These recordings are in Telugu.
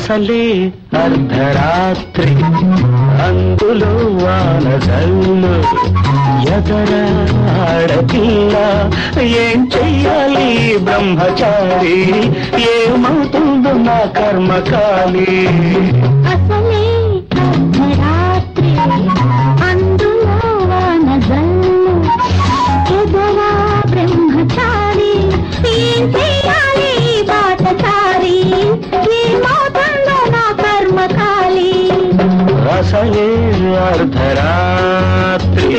అసలే అర్ధరాత్రి అందులో వానజల్లు ఎదరా ఆడపిల్ల ఏం చెయ్యాలి బ్రహ్మచారి ఏమవుతుందో నా కర్మకాలి అసలే అర్ధరాత్రి అందులో వానజల్లు ఎదరా బ్రహ్మచారి ఏం చెయ్యాలి బాటచారి ఏమవుతుందో నా కర్మకాలి అసలే అర్ధరాత్రి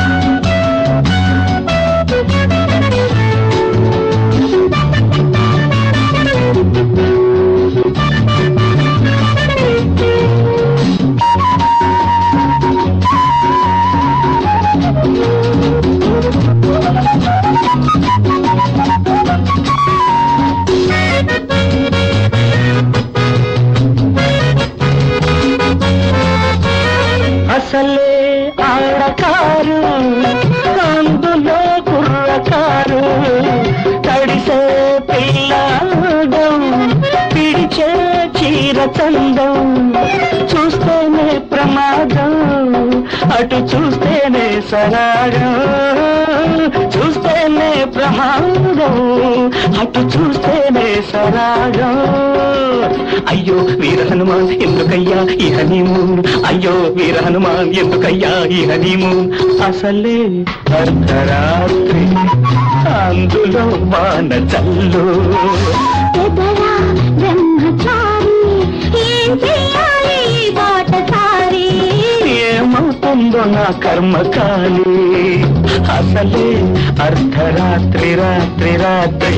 అసలే ఆడకారు అందులో కుర్రకారు తడిసే పిల్లాడం పిడిచే చీర చందం చూస్తేనే ప్రమాదం అటు చూస్తేనే సరాగం చూస్తేనే ప్రమాదం అటు చూస్తేనే సరాగం అయ్యో వీర హనుమాన్ ఎందుకయ్యా ఈ హనీమూన్ అయ్యో వీర హనుమాన్ ఎందుకయ్యా ఈ హనీమూన్ అసలే అర్ధరాత్రి అందులో వాన చల్లు ఎదరా బ్రహ్మచారి ఏం చెయ్యాలి బాటచారి ఏమవుతుందో నా కర్మకాలి అసలే అర్ధరాత్రి రాత్రి రాత్రి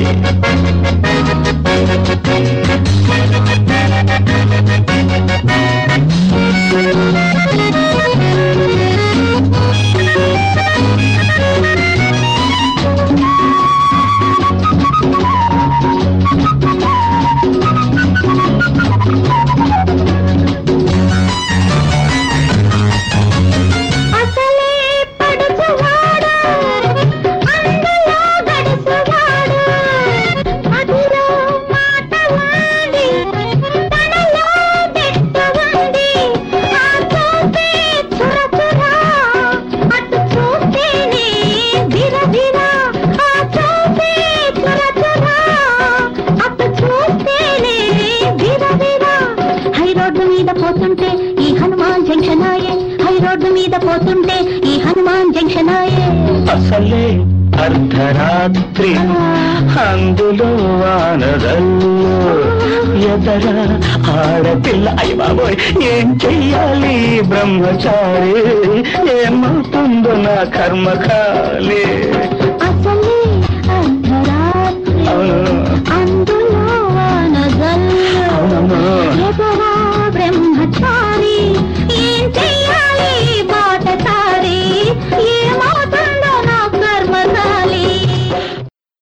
అసలే పడుచువాడు అందులో గడుసువాడు మదిలో మాటలాడి తనలో పెట్టుకుంది ఆ చూపే చురచురా అటు చూస్తేనే విరవిరా ఆ చూపే చురచురా అటు చూస్తేనే విరవిరా హై రోడ్డు మీద పోతుంటే ఈ హనుమాన్ జంక్షన్ ఆయే హై రోడ్డు మీద పోతుంటే ఈ హనుమాన్ జంక్షన్ ఆయే అసలే అర్ధరాత్రి అందులో వానదల్లు ఎదర ఆడపిల్ల అయ్య బాబోయ్ ఏం చెయ్యాలి బ్రహ్మచారి ఏమవుతుందో నా కర్మకాలి